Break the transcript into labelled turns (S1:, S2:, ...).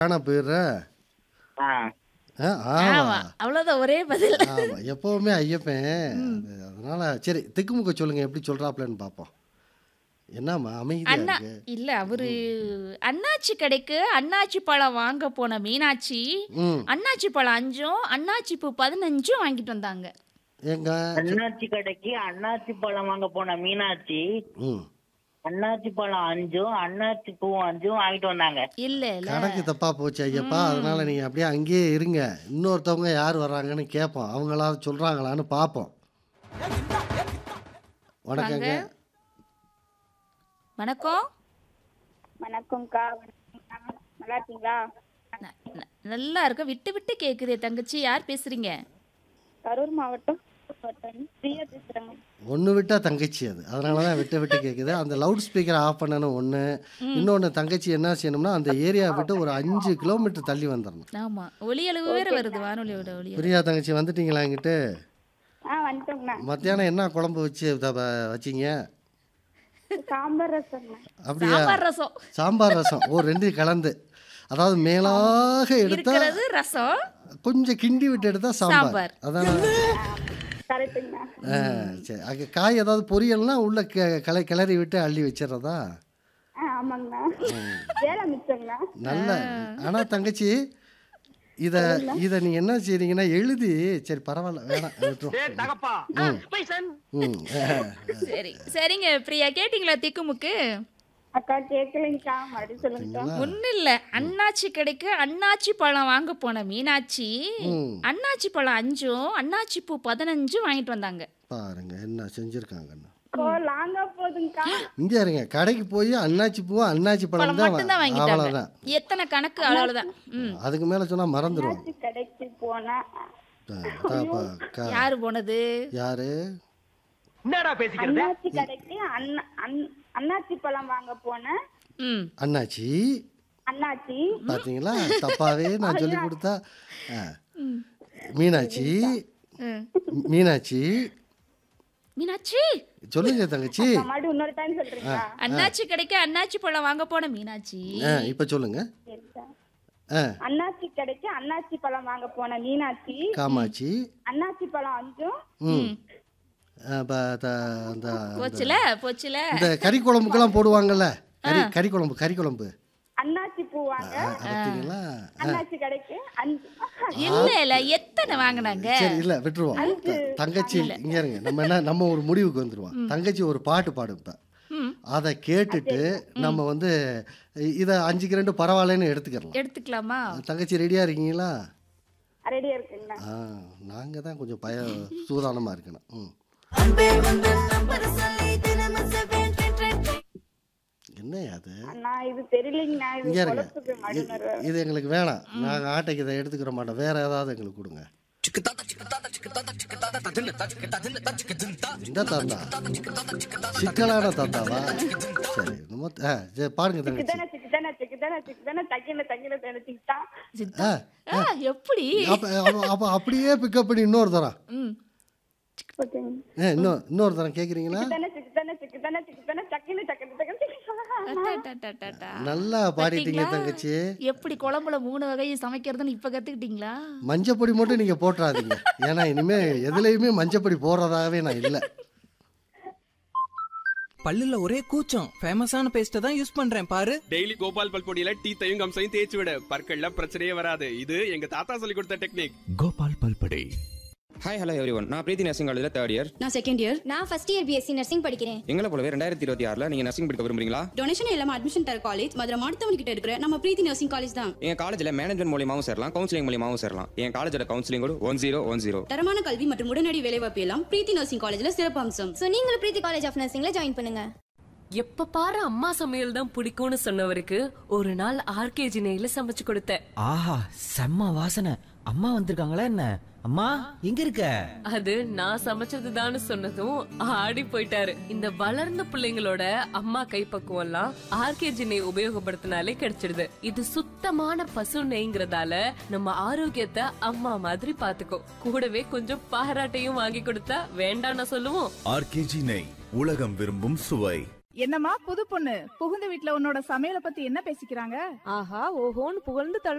S1: காண போயிடுற
S2: ஆ
S1: ஆ,
S3: ஆமா
S1: ஆமா
S3: அவ்வளவுதான் ஒரே பதில்
S1: ஆமா எப்பவுமே ஐயப்பன் அது- அதனால சரி திக்குமுக்க சொல்லுங்க எப்படி சொல்றாப்லன்னு பார்ப்போம் என்னம்மா அமைதியா
S3: அண்ணா
S1: இருக்கு
S3: இல்ல அவரு அண்ணாச்சி கடைக்கு அண்ணாச்சி பழம் வாங்க போன மீனாட்சி
S1: ம்
S3: அண்ணாச்சி பழம் அஞ்சும் அண்ணாச்சி பூ பதினஞ்சும் வாங்கிட்டு வந்தாங்க
S1: எங்க
S2: அண்ணாச்சி கடைக்கு அண்ணாச்சி பழம் வாங்க போன மீனாட்சி
S1: ம்
S2: அண்ணாச்சி பழம் அஞ்சும் அண்ணாச்சி பூ அஞ்சும் வாங்கிட்டு வந்தாங்க
S3: இல்ல இல்ல
S1: கணக்கு தப்பா போச்சு ஐயப்பா அதனால நீங்க அப்படியே அங்கேயே இருங்க இன்னொருத்தவங்க யார் வர்றாங்கன்னு கேட்போம் அவங்களாவது சொல்றாங்களான்னு பார்ப்போம் வணக்கங்க
S3: வணக்கம்
S4: வணக்கம்க்கா வணக்கம்க்கா நல்லா இருக்கீங்களா
S3: ந- ந- நல்லா இருக்க விட்டு விட்டு கேக்குதே தங்கச்சி யார் பேசுறீங்க
S4: கரூர் மாவட்டம் மாவட்டம் பிரியா பேசுறேங்க
S1: ஒன்று விட்டா தங்கச்சி அது அதனால தான் விட்டு விட்டு கேட்குது அந்த லவுட் ஸ்பீக்கர் ஆஃப் பண்ணணும் ஒன்று இன்னொன்று தங்கச்சி என்ன செய்யணும்னா அந்த ஏரியா விட்டு ஒரு அஞ்சு கிலோமீட்டர் தள்ளி வந்துடணும்
S3: ஆமா ஒலி அளவு வேற வருது வானொலியோட ஒலி அளவு.
S1: பிரியா தங்கச்சி வந்துட்டீங்களா இங்கிட்டு
S4: ஆ வந்துட்டோங்கண்ணா
S1: மத்தியானம் என்ன குழம்பு வச்சு த- ப- வச்சீங்க
S4: சாம்பார் ரசம்ண்ணா
S1: அப்படியா
S3: சாம்பார் ரசம்
S1: சாம்பார் ரசம் ஓ ரெண்டு கலந்து அதாவது மேலாக எடுத்தா
S3: இருக்கிறது ரசம்
S1: கொஞ்சம் கிண்டி விட்டு எடுத்தா சாம்பார்
S3: சாம்பார்.
S1: அதான்
S4: கரெக்டுங்கண்ணா
S1: ஆ, சரி அங்கே காய் ஏதாவது பொரியல்னா உள்ள க- கிளை கிளறி விட்டு அள்ளி வச்சிடுறதா
S4: ஆ ஆமாங்கண்ணா வேலை மிச்சங்கண்ணா
S1: நல்ல ஆனா தங்கச்சி இத இத நீ என்ன செய்றீங்கன்னா எழுதி சரி பரவாயில்ல வேணாம் விட்டுருவோம். ம், ம்.
S3: சரி சரிங்க பிரியா கேட்டிங்களா திக்குமுக்கு
S4: அக்கா கேட்கலைங்கக்கா மறுபடியும் சொல்லுங்கக்கா
S3: ஒன்றும் இல்லை அண்ணாச்சி கடைக்கு அண்ணாச்சி பழம் வாங்க போன மீனாட்சி
S1: ம்.
S3: அண்ணாச்சி பழம் அஞ்சும் அண்ணாச்சி பூ பதினஞ்சும் வாங்கிட்டு வந்தாங்க
S1: பாருங்க என்ன செஞ்சிருக்காங்கன்னு
S4: கோ லாங்கா போதுங்கக்கா
S1: இங்கே இருங்க கடைக்கு போய் அண்ணாச்சி பூவும் அண்ணாச்சி பழம்
S3: பழம்
S1: தான்
S3: மட்டும்தான் வாங்கிட்டாங்க
S1: அவ்வளோதான்
S3: எத்தனை கணக்கு அவ்வளவுதான் ம்
S1: அதுக்கு மேலே சொன்னால் மறந்துடுவாங்க
S4: அண்ணாச்சி கடைக்கு போனா
S1: த- தாப்பா, கா-
S3: யாரு போனது
S1: யாரு
S4: அண்ணாச்சி கடைக்கு அண்ணா அண்ண- அண்ணாச்சி பழம் வாங்க போன
S3: ம்
S1: அண்ணாச்சி
S4: அண்ணாச்சி
S1: பார்த்தீங்களா தப்பாவே நான் சொல்லி கொடுத்தா ஆ. மீனாட்சி
S3: ம்.
S1: மீனாட்சி
S3: மீனாட்சி
S1: சொல்லுங்க தங்கச்சி
S4: மறுபடியும் இன்னொரு டைம் சொல்றீங்களா
S3: அண்ணாச்சி கடைக்கு அண்ணாச்சி பழம் வாங்க போன மீனாட்சி
S1: ஆ இப்போ சொல்லுங்க
S4: சரிக்கா.
S1: ஆ
S4: அண்ணாச்சி கடைக்கு அண்ணாச்சி பழம் வாங்க போன மீனாட்சி
S1: காமாட்சி
S4: அண்ணாச்சி பழம் அஞ்சும்
S1: ம் ஆ, ப- த- அந்த
S3: போச்சுல போச்சுல
S1: இந்த கறி குழம்புக்கெல்லாம் போடுவாங்கல்ல கறி கறி குழம்பு கறி குழம்பு
S4: அண்ணாச்சி பூ வாங்க
S1: ஆ, பார்த்தீங்களா
S4: அண்ணாச்சி கடைக்கு அஞ்சு
S3: இல்ல இல்ல எத்தனை வாங்கினாங்க
S1: சரி இல்ல விட்டுருவோம் த- தங்கச்சி இங்க இருங்க நம்ம என்ன நம்ம ஒரு முடிவுக்கு வந்துருவோம் தங்கச்சி ஒரு பாட்டு பாடும் இப்ப
S3: ம்.
S1: அதை கேட்டுட்டு நம்ம வந்து இ- இத அஞ்சுக்கு ரெண்டு பரவாயில்லன்னு எடுத்துக்கலாம்
S3: எடுத்துக்கலாமா
S1: தங்கச்சி ரெடியா இருக்கீங்களா
S4: ரெடியா இருக்குங்கண்ணா
S1: ஆ நாங்க தான் கொஞ்சம் பய சூதானமா இருக்கணும் ம் என்ன அது
S4: அண்ணா இது தெரியலைங்கண்ணா இது
S1: இங்க இருங்க
S4: குழப்புக்கு
S1: இ-
S4: மடுனர்
S1: இது எங்களுக்கு வேணாம் நாங்க ஆட்டைக்கு இதை எடுத்துக்கிற மாட்டோம் வேற ஏதாவது எங்களுக்கு கொடுங்க இந்த தாண்டா சிக்கலான தாத்தாவா சரி நம்ம ஆ சரி பாருங்க தங்கச்சி
S4: சிக்குதானே சிக்குதானே சிக்குதானே சிக்குதானே தங்கின தங்கின நினைச்சுக்கிட்டா
S3: சித்தா
S1: ஆ
S3: ஆ, எப்படி
S1: அப்ப அப்ப- அப்ப அப்படியே பிக்கப் பண்ணி இன்னொரு தரம்
S3: ம்
S4: ஓகேங்க
S1: ஏ இன்னொரு இன்னொரு தரம் கேக்குறீங்களா
S4: சிக்குதானே சிக்குதானே சிக்குதானே சிக்குதானே டக்குனு டக்குனு டக்குனு
S3: அட்டா
S1: நல்லா பாடிட்டீங்க
S3: பாத்தீங்களா?
S1: தங்கச்சி
S3: எப்படி குழம்புல மூணு வகையை சமைக்கிறதுன்னு இப்ப கத்துக்கிட்டீங்களா
S1: மஞ்சப்பொடி மட்டும் நீங்க போட்டுறாதீங்க ஏன்னா இனிமே எதுலயுமே மஞ்சப்பொடி போடுறதாவே நான் இல்லை
S5: பல்லுல ஒரே கூச்சம் ஃபேமஸான பேஸ்ட்டை தான் யூஸ் பண்றேன் பாரு
S6: டெய்லி கோபால் பல்பொடியில டீத்தையும் கம்சையும் தேய்ச்சி விட பற்கள்ல பிரச்சனையே வராது இது எங்க தாத்தா சொல்லி கொடுத்த டெக்னிக்
S5: கோபால் பல்படை
S7: ஹாய் ஹலோ எவ்ரி ஒன் நான் பிரீத்தி நர்சிங் காலேஜில் தேர்ட் இயர்
S8: நான் செகண்ட் இயர் நான் ஃபர்ஸ்ட் இயர் பிஎஸ்சி நர்சிங் படிக்கிறேன்
S7: எங்களை போலவே ரெண்டாயிரத்தி இருபத்தி ஆறில் நீங்கள் நர்சிங் படிக்க விரும்புறீங்களா
S8: டொனேஷன் இல்லாம அட்மிஷன் தர காலேஜ் மதுரை மாடுத்தவன் கிட்ட இருக்கிற நம்ம பிரீத்தி நர்சிங் காலேஜ் தான்
S7: எங்கள் காலேஜில் மேனேஜ்மெண்ட் மூலியமாகவும் சேரலாம் கவுன்சிலிங் மூலியமாகவும் சேரலாம் என் காலேஜோட கவுன்சிலிங் கூட ஒன் ஜீரோ ஒன் ஜீரோ
S8: தரமான கல்வி மற்றும் உடனடி வேலைவாய்ப்பு எல்லாம் பிரீத்தி நர்சிங் காலேஜ்ல சிறப்பு அம்சம்
S9: ஸோ நீங்களும் பிரீத்தி காலேஜ் ஆஃப் நர்சிங்ல ஜாயின் பண்ணுங்க
S10: எப்ப பாரு அம்மா சமையல் தான் பிடிக்கும்னு சொன்னவருக்கு ஒரு நாள் ஆர்கேஜி நெய்ல சமைச்சு கொடுத்தேன்
S5: ஆஹா செம்ம வாசனை அம்மா வந்திருக்காங்களா என்ன அம்மா எங்க இருக்க
S10: அது நான் சமைச்சதுதான்னு சொன்னதும் ஆடி போயிட்டாரு இந்த வளர்ந்த பிள்ளைங்களோட அம்மா கைப்பக்குவம் எல்லாம் ஆர்கேஜி நெய் உபயோகப்படுத்தினாலே கிடைச்சிடுது இது சுத்தமான பசு நெய்ங்கிறதால நம்ம ஆரோக்கியத்தை அம்மா மாதிரி பாத்துக்கோ கூடவே கொஞ்சம் பாராட்டையும் வாங்கி கொடுத்தா வேண்டாம்னு சொல்லுவோம்
S11: ஆர்கேஜி நெய் உலகம் விரும்பும் சுவை
S12: என்னம்மா புது பொண்ணு புகுந்த வீட்ல உன்னோட சமையல பத்தி என்ன பேசிக்கிறாங்க
S10: ஆஹா ஓஹோன்னு புகழ்ந்து தள்